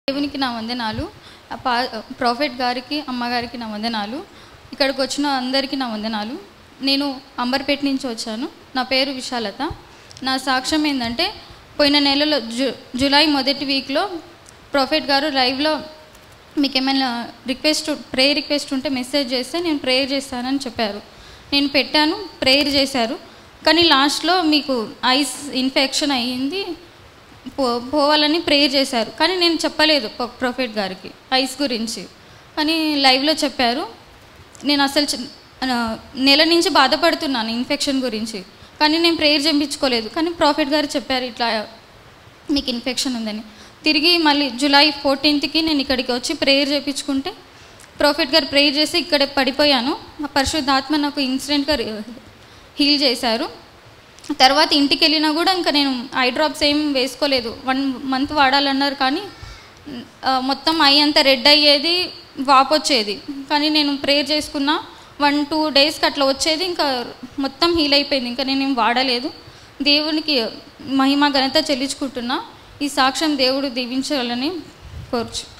దేవునికి నా వందనాలు ఆ పా ప్రాఫెట్ గారికి అమ్మగారికి నా వందనాలు ఇక్కడికి వచ్చిన అందరికీ నా వందనాలు నేను అంబర్పేట నుంచి వచ్చాను నా పేరు విశాలత నా సాక్ష్యం ఏంటంటే పోయిన నెలలో జు జూలై మొదటి వీక్లో ప్రాఫెట్ గారు లైవ్లో మీకు ఏమైనా రిక్వెస్ట్ ప్రేయర్ రిక్వెస్ట్ ఉంటే మెసేజ్ చేస్తే నేను ప్రేయర్ చేస్తానని చెప్పారు నేను పెట్టాను ప్రేయర్ చేశారు కానీ లాస్ట్లో మీకు ఐస్ ఇన్ఫెక్షన్ అయ్యింది పో పోవాలని ప్రేయర్ చేశారు కానీ నేను చెప్పలేదు ప్రొ- ప్రొఫెట్ గారికి ఐస్ గురించి కానీ లైవ్లో చెప్పారు నేను అసలు చి- ఆ, నెల నుంచి బాధపడుతున్నాను ఇన్ఫెక్షన్ గురించి కానీ నేను ప్రేయర్ చేయించుకోలేదు కానీ ప్రాఫెట్ గారు చెప్పారు ఇట్లా మీకు ఇన్ఫెక్షన్ ఉందని తిరిగి మళ్ళీ జూలై ఫోర్టీన్త్కి నేను ఇక్కడికి వచ్చి ప్రేయర్ చేయించుకుంటే ప్రాఫెట్ గారు ప్రేయర్ చేసి ఇక్కడ పడిపోయాను ఆ పరిశుద్ధాత్మ నాకు ఇన్సిడెంట్గా హీల్ చేశారు తర్వాత ఇంటికి వెళ్ళినా కూడా ఇంకా నేను ఐ డ్రాప్స్ ఏం వేసుకోలేదు వన్ మంత్ వాడాలన్నారు కానీ ఆ, మొత్తం ఐ అంతా రెడ్ అయ్యేది వాపు వచ్చేది కానీ నేను ప్రేయర్ చేసుకున్నా వన్ టూ డేస్కి అట్లా వచ్చేది ఇంకా మొత్తం హీల్ అయిపోయింది ఇంకా నేను ఏం వాడలేదు దేవునికి మహిమ ఘనత చెల్లించుకుంటున్నా ఈ సాక్ష్యం దేవుడు దీవించాలని కోర్చు